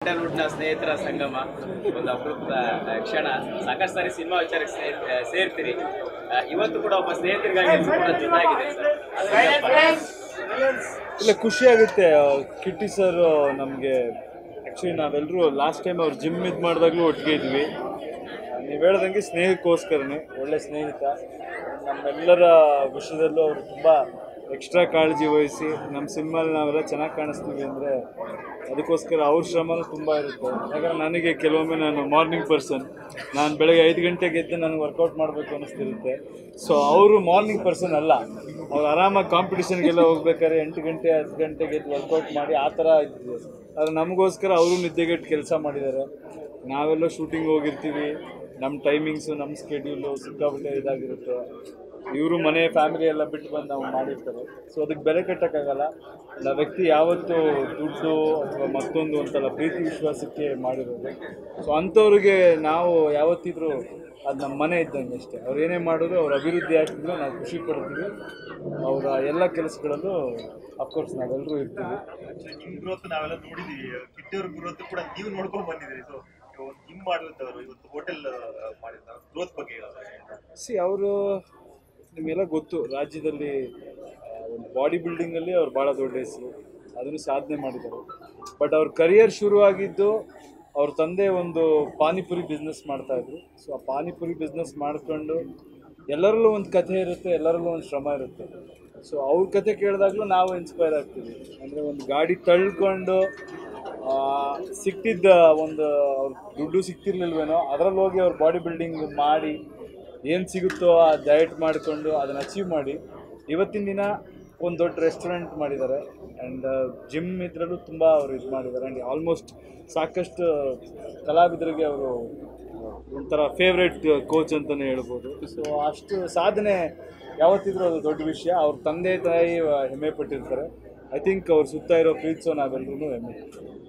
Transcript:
ಸ್ಯಾಂಡಲ್ವುಡ್ನ ಸ್ನೇಹಿತರ ಸಂಗಮ ಒಂದು ಅಪರೂಪದ ಆ, ಕ್ಷಣ ಸಾಕಷ್ಟು ಸಾರಿ ಸಿನಿಮಾ ವಿಚಾರಕ್ಕೆ ಸೇರ್ ಆ, ಸೇರ್ತೀರಿ ಆ, ಇವತ್ತು ಕೂಡ ಒಬ್ಬ ಸ್ನೇಹಿತರಿಗಾಗಿ ಎಲ್ರೂ ಕೂಡ ಜೊತೆಯಾಗಿದೆ ಸರ್ ಇಲ್ಲ ಖುಷಿ ಆಗುತ್ತೆ ಕಿಟ್ಟಿ ಸರ್ ನಮಗೆ ಆ್ಯಕ್ಚುಲಿ ನಾವೆಲ್ಲರೂ ಲಾಸ್ಟ್ ಟೈಮ್ ಅವ್ರು ಜಿಮ್ ಇದು ಮಾಡಿದಾಗಲೂ ಒಟ್ಟಿಗೆ ಇದ್ವಿ ನೀವು ಹೇಳ್ದಂಗೆ ಸ್ನೇಹಕ್ಕೋಸ್ಕರನೇ ಒಳ್ಳೆ ಸ್ನೇಹಿತ ನಮ್ಮೆಲ್ಲರ ವಿಷಯದಲ್ಲೂ ಅವರು ತುಂಬ ಎಕ್ಸ್ಟ್ರಾ ಕಾಳಜಿ ವಹಿಸಿ ನಮ್ಮ ಸಿನಿಮಾಲಿ ನಾವೆಲ್ಲ ಚೆನ್ನಾಗಿ ಕಾಣಿಸ್ತೀವಿ ಅಂದರೆ ಅದಕ್ಕೋಸ್ಕರ ಅವ್ರ ಶ್ರಮನೂ ತುಂಬ ಇರುತ್ತೆ ಯಾಕಂದ್ರೆ ನನಗೆ ಕೆಲವೊಮ್ಮೆ ನಾನು ಮಾರ್ನಿಂಗ್ ಪರ್ಸನ್ ನಾನು ಬೆಳಗ್ಗೆ ಐದು ಗಂಟೆಗೆ ಎದ್ದು ನನಗೆ ವರ್ಕೌಟ್ ಮಾಡಬೇಕು ಅನ್ನಿಸ್ತಿರುತ್ತೆ ಸೊ ಅವರು ಮಾರ್ನಿಂಗ್ ಪರ್ಸನ್ ಅಲ್ಲ ಅವ್ರು ಆರಾಮಾಗಿ ಕಾಂಪಿಟಿಷನ್ಗೆಲ್ಲ ಹೋಗ್ಬೇಕಾದ್ರೆ ಎಂಟು ಗಂಟೆ ಹತ್ತು ಗಂಟೆಗೆ ಎದ್ದು ವರ್ಕೌಟ್ ಮಾಡಿ ಆ ಥರ ಇದ್ದಿದೆ ಆದರೆ ನಮಗೋಸ್ಕರ ಅವರು ನಿದ್ದೆಗೆಟ್ಟು ಕೆಲಸ ಮಾಡಿದ್ದಾರೆ ನಾವೆಲ್ಲ ಶೂಟಿಂಗ್ ಹೋಗಿರ್ತೀವಿ ನಮ್ಮ ಟೈಮಿಂಗ್ಸು ನಮ್ಮ ಸ್ಕೆಡ್ಯೂಲು ಸಿಕ್ಕಾಪಟ್ಟೆ ಇದಾಗಿರುತ್ತೆ ಇವರು ಮನೆ ಫ್ಯಾಮಿಲಿ ಎಲ್ಲ ಬಿಟ್ಟು ಬಂದು ನಾವು ಮಾಡಿರ್ತಾರೆ ಸೊ ಅದಕ್ಕೆ ಬೆಲೆ ಕಟ್ಟೋಕ್ಕಾಗಲ್ಲ ಆ ವ್ಯಕ್ತಿ ಯಾವತ್ತೂ ದುಡ್ಡು ಅಥವಾ ಮತ್ತೊಂದು ಅಂತಲ್ಲ ಪ್ರೀತಿ ವಿಶ್ವಾಸಕ್ಕೆ ಮಾಡಿರೋದು ಸೊ ಅಂಥವ್ರಿಗೆ ನಾವು ಯಾವತ್ತಿದ್ರೂ ಅದು ನಮ್ಮ ಮನೆ ಇದ್ದಂಗೆ ಅಷ್ಟೇ ಅವ್ರು ಏನೇ ಮಾಡಿದ್ರು ಅವ್ರ ಅಭಿವೃದ್ಧಿ ಆಗ್ತಿದ್ರು ನಾವು ಖುಷಿ ಪಡ್ತೀವಿ ಅವರ ಎಲ್ಲ ಕೆಲಸಗಳಲ್ಲೂ ಅಫ್ಕೋರ್ಸ್ ನಾವೆಲ್ಲರೂ ಇರ್ತೀವಿ ನಿಮ್ ಗ್ರೋತ್ ನಾವೆಲ್ಲ ನೋಡಿದೀವಿ ಕಿಟ್ಟಿಯವ್ರ ಗ್ರೋತ್ ಕೂಡ ನೀವು ನೋಡ್ಕೊಂಡು ಬಂದಿದ್ದೀರಿ ಸೊ ಜಿಮ್ ಮಾಡುವಂತವ್ರು ಇವತ್ತು ಹೋಟೆಲ್ ಮಾಡಿದ ಗ್ರೋತ್ ಬಗ್ಗೆ ಹೇಳೋದು ಸಿ ಅವರು ನಿಮಗೆಲ್ಲ ಗೊತ್ತು ರಾಜ್ಯದಲ್ಲಿ ಆ, ಒಂದು ಬಾಡಿ ಬಿಲ್ಡಿಂಗಲ್ಲಿ ಅವ್ರು ಭಾಳ ದೊಡ್ಡ ಹೆಸರು ಅದನ್ನು ಸಾಧನೆ ಮಾಡಿದ್ದಾರೆ ಬಟ್ ಅವ್ರ ಕರಿಯರ್ ಶುರುವಾಗಿದ್ದು ಅವ್ರ ತಂದೆ ಒಂದು ಪಾನಿಪುರಿ ಬಿಸ್ನೆಸ್ ಮಾಡ್ತಾಯಿದ್ರು ಸೊ ಆ ಪಾನಿಪುರಿ ಬಿಸ್ನೆಸ್ ಮಾಡ್ಕೊಂಡು ಎಲ್ಲರಲ್ಲೂ ಒಂದು ಕಥೆ ಇರುತ್ತೆ ಎಲ್ಲರಲ್ಲೂ ಒಂದು ಶ್ರಮ ಇರುತ್ತೆ ಸೊ ಅವ್ರ ಕಥೆ ಕೇಳಿದಾಗಲೂ ನಾವು ಇನ್ಸ್ಪೈರ್ ಆಗ್ತೀವಿ ಅಂದರೆ ಒಂದು ಗಾಡಿ ತಳ್ಕೊಂಡು ಆ, ಸಿಕ್ತಿದ್ದ ಒಂದು ಅವ್ರ ದುಡ್ಡು ಸಿಕ್ತಿರ್ಲಿಲ್ವೇನೋ ಅದರಲ್ಲಿ ಹೋಗಿ ಅವ್ರು ಬಾಡಿ ಬಿಲ್ಡಿಂಗ್ ಮಾಡಿ ಏನು ಸಿಗುತ್ತೋ ಆ ಡಯಟ್ ಮಾಡಿಕೊಂಡು ಅದನ್ನು ಅಚೀವ್ ಮಾಡಿ ಇವತ್ತಿನ ದಿನ ಒಂದು ದೊಡ್ಡ ರೆಸ್ಟೋರೆಂಟ್ ಮಾಡಿದ್ದಾರೆ ಆ್ಯಂಡ್ ಜಿಮ್ ಇದರಲ್ಲೂ ತುಂಬ ಅವರು ಇದು ಮಾಡಿದ್ದಾರೆ ಆ್ಯಂಡ್ ಆಲ್ಮೋಸ್ಟ್ ಸಾಕಷ್ಟು ಕಲಾವಿದರಿಗೆ ಅವರು ಒಂಥರ ಫೇವ್ರೆಟ್ ಕೋಚ್ ಅಂತಲೇ ಹೇಳ್ಬೋದು ಸೊ ಅಷ್ಟು ಸಾಧನೆ ಯಾವತ್ತಿದ್ರೂ ಅದು ದೊಡ್ಡ ವಿಷಯ ಅವ್ರ ತಂದೆ ತಾಯಿ ಹೆಮ್ಮೆ ಪಟ್ಟಿರ್ತಾರೆ ಐ ಥಿಂಕ್ ಅವ್ರ ಸುತ್ತ ಇರೋ ಪ್ರೀತಿಸೋ ನಾವೆಲ್ಲರೂ ಹೆಮ್ಮೆ ಪಡ್ತೀವಿ